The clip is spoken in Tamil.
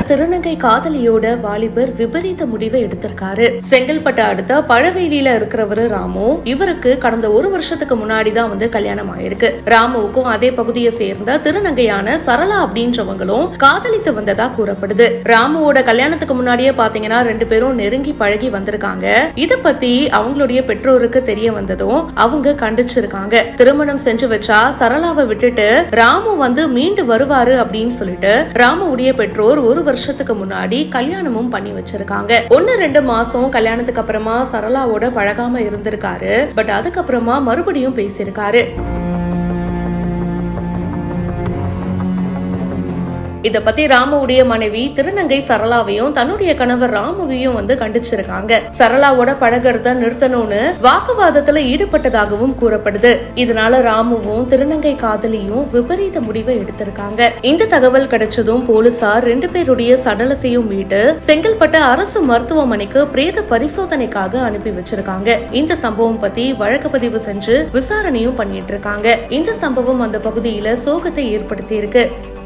திருநங்கை காதலியோட வாலிபர் விபரீத முடிவை எடுத்திருக்காரு செங்கல்பட்டு அடுத்த பழவேலியில இருக்கிறவரு ராமு இவருக்கு கடந்த ஒரு வருஷத்துக்கு முன்னாடி தான் வந்து கல்யாணம் ஆயிருக்கு ராமுவுக்கும் அதே பகுதியை சேர்ந்த திருநங்கையான சரளா அப்படின்றவங்களும் காதலித்து வந்ததா கூறப்படுது ராமுவோட கல்யாணத்துக்கு முன்னாடியே பாத்தீங்கன்னா ரெண்டு பேரும் நெருங்கி பழகி வந்திருக்காங்க இத பத்தி அவங்களுடைய பெற்றோருக்கு தெரிய வந்ததும் அவங்க கண்டிச்சிருக்காங்க திருமணம் செஞ்சு வச்சா சரளாவை விட்டுட்டு ராமு வந்து மீண்டு வருவாரு அப்படின்னு சொல்லிட்டு ராமுவுடைய பெற்றோர் ஒரு வருஷத்துக்கு முன்னாடி கல்யாணமும் பண்ணி வச்சிருக்காங்க ஒன்னு ரெண்டு மாசம் கல்யாணத்துக்கு அப்புறமா சரளாவோட பழகாம இருந்திருக்காரு பட் அதுக்கப்புறமா மறுபடியும் பேசியிருக்காரு இத பத்தி ராமுவுடைய மனைவி திருநங்கை சரளாவையும் தன்னுடைய கணவர் ராமுவையும் வந்து கண்டிச்சிருக்காங்க சரளாவோட பழகிறத நிறுத்தணும்னு வாக்குவாதத்துல ஈடுபட்டதாகவும் கூறப்படுது இதனால ராமுவும் திருநங்கை காதலியும் விபரீத முடிவை எடுத்திருக்காங்க இந்த தகவல் கிடைச்சதும் போலீசார் ரெண்டு பேருடைய சடலத்தையும் மீட்டு செங்கல்பட்டு அரசு மருத்துவமனைக்கு பிரேத பரிசோதனைக்காக அனுப்பி வச்சிருக்காங்க இந்த சம்பவம் பத்தி வழக்கு பதிவு செஞ்சு விசாரணையும் பண்ணிட்டு இருக்காங்க இந்த சம்பவம் அந்த பகுதியில சோகத்தை ஏற்படுத்தி இருக்கு